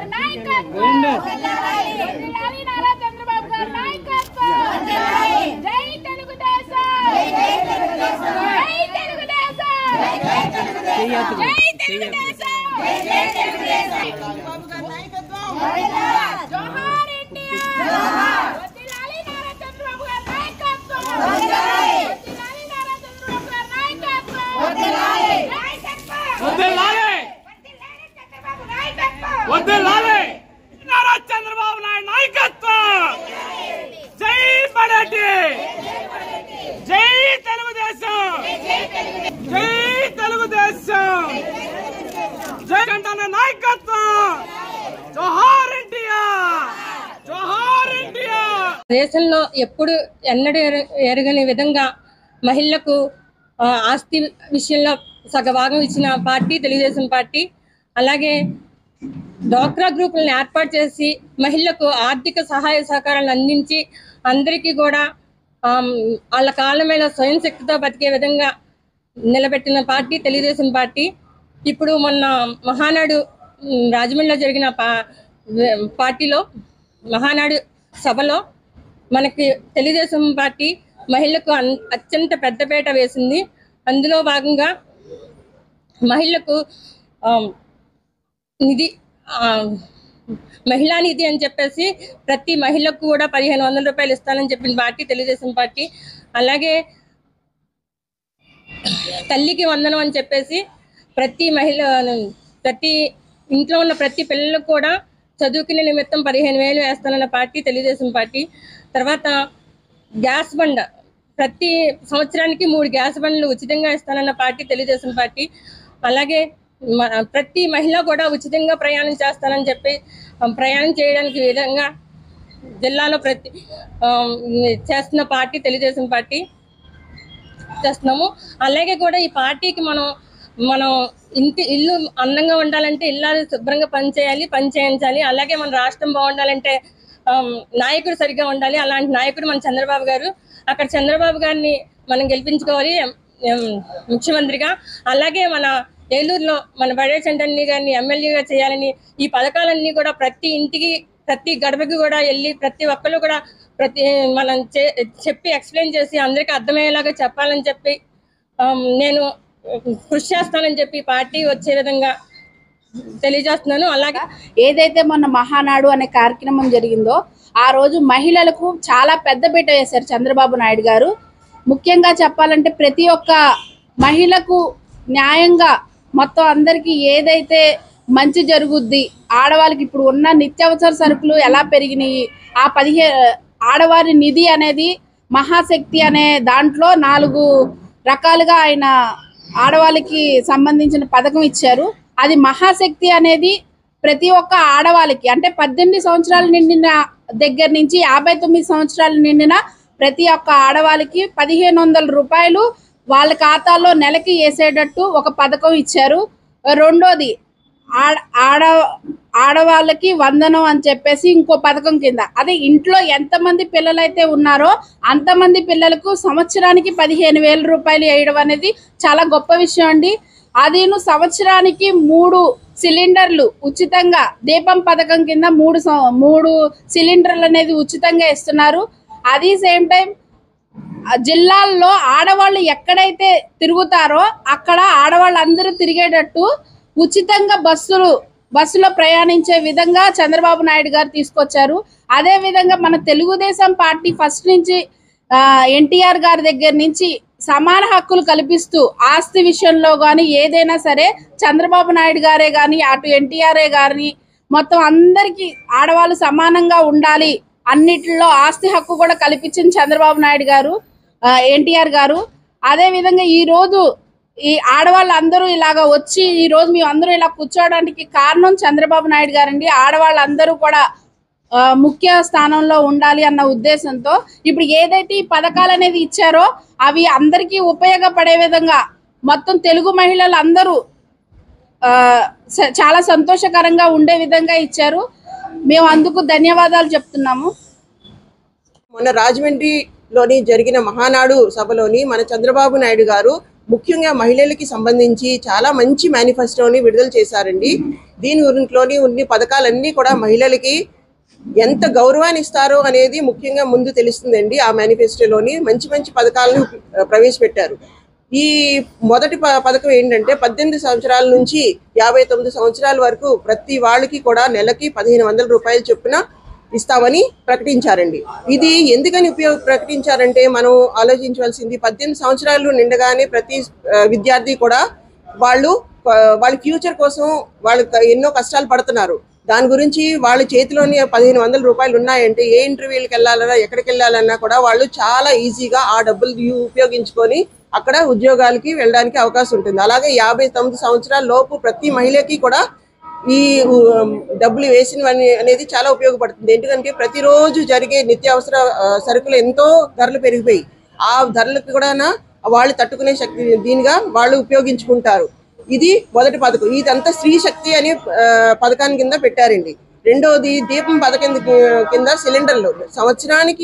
గారి నాయకత్వం వర్ధిల్లాలి నారా చంద్రబాబు గారి నాయకత్వం జై తెలుగుదేశం జై తెలుగుదేశం జై తెలుగుదేశం జోహార్ ఇండియా వర్ధిల్లాలి నారా చంద్రబాబు గారి నాయకత్వం వర్ధిల్లాలి నారా చంద్రబాబు గారి నాయకత్వం నాయకత్వం వదిలాలి వర్ధిల్లాలి చంద్రబాబు నాయకత్వం వదిలాలి నారా చంద్రబాబు నాయుడు నాయకత్వం జై బడటి జై తెలుగుదేశం జై తెలుగుదేశం జై గంటన నాయకత్వం జోహార్ ఇండియా జోహార్ ఇండియా దేశంలో ఎప్పుడు ఎన్నడూ ఎర- ఎరగని విధంగా మహిళలకు ఆ, ఆస్తి విషయంలో సగభాగం ఇచ్చిన పార్టీ తెలుగుదేశం పార్టీ అలాగే డ్వాక్రా గ్రూపులను ఏర్పాటు చేసి మహిళలకు ఆర్థిక సహాయ సహకారాలు అందించి అందరికీ కూడా ఆమ్, వాళ్ళ కాళ్ళ మీద స్వయం శక్తితో బతికే విధంగా నిలబెట్టిన పార్టీ తెలుగుదేశం పార్టీ ఇప్పుడు మొన్న మహానాడు ఉమ్, రాజమండ్రిలో జరిగిన పా పార్టీలో మహానాడు సభలో మనకి తెలుగుదేశం పార్టీ మహిళలకు అన్- అత్యంత పెద్దపీట వేసింది అందులో భాగంగా మహిళలకు ఆమ్, నిధి ఆ, మహిళా నిధి అని చెప్పేసి ప్రతి మహిళకు కూడా పదిహేను వందల రూపాయలు ఇస్తానని చెప్పిన పార్టీ తెలుగుదేశం పార్టీ అలాగే తల్లికి వందనం అని చెప్పేసి ప్రతి మహిళ ప్రతి ఇంట్లో ఉన్న ప్రతి పిల్లలకు కూడా చదువుకునే నిమిత్తం పదిహేను వేలు వేస్తానన్న పార్టీ తెలుగుదేశం పార్టీ తర్వాత గ్యాస్ బండ ప్రతి సంవత్సరానికి మూడు గ్యాస్ బండ్లు ఉచితంగా ఇస్తానన్న పార్టీ తెలుగుదేశం పార్టీ అలాగే మ- ప్రతి మహిళ కూడా ఉచితంగా ప్రయాణం చేస్తానని చెప్పి ఆ, ప్రయాణం చేయడానికి విధంగా జిల్లాలో ప్రతి ఆ, చేస్తున్న పార్టీ తెలుగుదేశం పార్టీ చేస్తున్నాము అలాగే కూడా ఈ పార్టీకి మనం మనం ఇంటి ఇల్లు అందంగా ఉండాలంటే ఇల్లాలు శుభ్రంగా పనిచేయాలి పని చేయించాలి అలాగే మన రాష్ట్రం బాగుండాలంటే ఆమ్, నాయకుడు సరిగ్గా ఉండాలి అలాంటి నాయకుడు మన చంద్రబాబు గారు అక్కడ చంద్రబాబు గారిని మనం గెలిపించుకోవాలి ఎం- ఎం, ముఖ్యమంత్రిగా అలాగే మన ఏలూరులో మన బడే చంటన్ని గారిని ఎమ్మెల్యేగా చేయాలని ఈ పథకాలన్నీ కూడా ప్రతి ఇంటికి ప్రతి గడపకి కూడా వెళ్ళి ప్రతి ఒక్కరు కూడా ప్రతి మనం చే- చెప్పి ఎక్స్ప్లెయిన్ చేసి అందరికీ అర్థమయ్యేలాగా చెప్పాలని చెప్పి ఆమ్, నేను కృషి చేస్తానని చెప్పి పార్టీ వచ్చే విధంగా తెలియజేస్తున్నాను అలాగే ఏదైతే మొన్న మహానాడు అనే కార్యక్రమం జరిగిందో ఆ రోజు మహిళలకు చాలా పెద్దపీట వేశారు చంద్రబాబు నాయుడు గారు ముఖ్యంగా చెప్పాలంటే ప్రతి ఒక్క మహిళకు న్యాయంగా మొత్తం అందరికీ ఏదైతే మంచి జరుగుద్ది ఆడవాళ్ళకి ఇప్పుడు ఉన్న నిత్యావసర సరుకులు ఎలా పెరిగినాయి ఆ పదిహే ఆడవారి నిధి అనేది మహాశక్తి అనే దాంట్లో నాలుగు రకాలుగా ఆయన ఆడవాళ్ళకి సంబంధించిన పథకం ఇచ్చారు అది మహాశక్తి అనేది ప్రతి ఒక్క ఆడవాళ్ళకి అంటే పద్దెనిమిది సంవత్సరాలు నిండిన దగ్గర నుంచి యాభై తొమ్మిది సంవత్సరాలు నిండిన ప్రతి ఒక్క ఆడవాళ్ళకి పదిహేను వందల రూపాయలు వాళ్ళ ఖాతాలో నెలకి వేసేటట్టు ఒక పథకం ఇచ్చారు రెండోది ఆడ ఆడ ఆడవాళ్ళకి వందనం అని చెప్పేసి ఇంకో పథకం కింద అదే ఇంట్లో ఎంతమంది పిల్లలైతే ఉన్నారో అంతమంది పిల్లలకు సంవత్సరానికి పదిహేను వేల రూపాయలు వేయడం అనేది చాలా గొప్ప విషయం అండి అదేను సంవత్సరానికి మూడు సిలిండర్లు ఉచితంగా దీపం పథకం కింద మూడు సం- మూడు సిలిండర్లు అనేది ఉచితంగా ఇస్తున్నారు అది సేమ్ టైం ఆ జిల్లాల్లో ఆడవాళ్ళు ఎక్కడైతే తిరుగుతారో అక్కడ ఆడవాళ్ళందరూ తిరిగేటట్టు ఉచితంగా బస్సులు బస్సులో ప్రయాణించే విధంగా చంద్రబాబు నాయుడు గారు తీసుకొచ్చారు అదే విధంగా మన తెలుగుదేశం పార్టీ ఫస్ట్ నుంచి ఎన్టీఆర్ గారి దగ్గర నుంచి సమాన హక్కులు కల్పిస్తూ ఆస్తి విషయంలో కానీ ఏదైనా సరే చంద్రబాబు నాయుడు గారే కానీ అటు ఎన్టీఆర్ఏ గారిని మొత్తం అందరికీ ఆడవాళ్ళు సమానంగా ఉండాలి అన్నిటిలో ఆస్తి హక్కు కూడా కల్పించింది చంద్రబాబు నాయుడు గారు ఎన్టీఆర్ గారు అదే విధంగా ఈ రోజు ఈ ఆడవాళ్ళు అందరూ ఇలాగ వచ్చి ఈ రోజు మేము అందరూ ఇలా కూర్చోవడానికి కారణం చంద్రబాబు నాయుడు గారండి ఆడవాళ్ళందరూ కూడా ఆ, ముఖ్య స్థానంలో ఉండాలి అన్న ఉద్దేశంతో ఇప్పుడు ఏదైతే ఈ పథకాలు అనేది ఇచ్చారో అవి అందరికీ ఉపయోగపడే విధంగా మొత్తం తెలుగు మహిళలు అందరూ ఆ, స- చాలా సంతోషకరంగా ఉండే విధంగా ఇచ్చారు మేము అందుకు ధన్యవాదాలు చెప్తున్నాము మొన్న రాజమండ్రిలోని జరిగిన మహానాడు సభలోని మన చంద్రబాబు నాయుడు గారు ముఖ్యంగా మహిళలకి సంబంధించి చాలా మంచి మేనిఫెస్టోని విడుదల చేశారండి దీని గురింట్లోని ఉన్న పథకాలన్నీ కూడా మహిళలకి ఎంత గౌరవాన్ని ఇస్తారో అనేది ముఖ్యంగా ముందు తెలుస్తుందండి ఆ మేనిఫెస్టోలోని మంచి మంచి పథకాలను ఆ, ప్రవేశపెట్టారు ఈ మొదటి ప- పథకం ఏంటంటే పద్దెనిమిది సంవత్సరాల నుంచి యాభై తొమ్మిది సంవత్సరాల వరకు ప్రతి వాళ్ళకి కూడా నెలకి పదిహేను వందల రూపాయలు చొప్పున ఇస్తామని ప్రకటించారండి ఇది ఎందుకని ఉపయోగ ప్రకటించారంటే మనం ఆలోచించవలసింది పద్దెనిమిది సంవత్సరాలు నిండగానే ప్రతి ఆ, విద్యార్థి కూడా వాళ్ళు ఆ, వాళ్ళ ఫ్యూచర్ కోసం వాళ్ళు క- ఎన్నో కష్టాలు పడుతున్నారు దాని గురించి వాళ్ళ చేతిలోని పదిహేను వందల రూపాయలు ఉన్నాయంటే ఏ ఇంటర్వ్యూలకు వెళ్ళాలన్నా ఎక్కడికి వెళ్ళాలన్నా కూడా వాళ్ళు చాలా ఈజీగా ఆ డబ్బులు యు- ఉపయోగించుకొని అక్కడ ఉద్యోగాలకి వెళ్ళడానికి అవకాశం ఉంటుంది అలాగే యాభై తొమ్మిది సంవత్సరాల లోపు ప్రతి మహిళకి కూడా ఈ ఉ- డబ్బులు వేసినవని అనేది చాలా ఉపయోగపడుతుంది ఎందుకంటే ప్రతిరోజు జరిగే నిత్యావసర ఆ, సరుకులు ఎంతో ధరలు పెరిగిపోయి ఆ ధరలకు కూడా వాళ్ళు తట్టుకునే శక్తి దీనిగా వాళ్ళు ఉపయోగించుకుంటారు ఇది మొదటి పథకం ఇదంతా స్త్రీ శక్తి అని ఆ, పథకాన్ని కింద పెట్టారండి రెండోది దీపం పథకం కింద సిలిండర్లు సంవత్సరానికి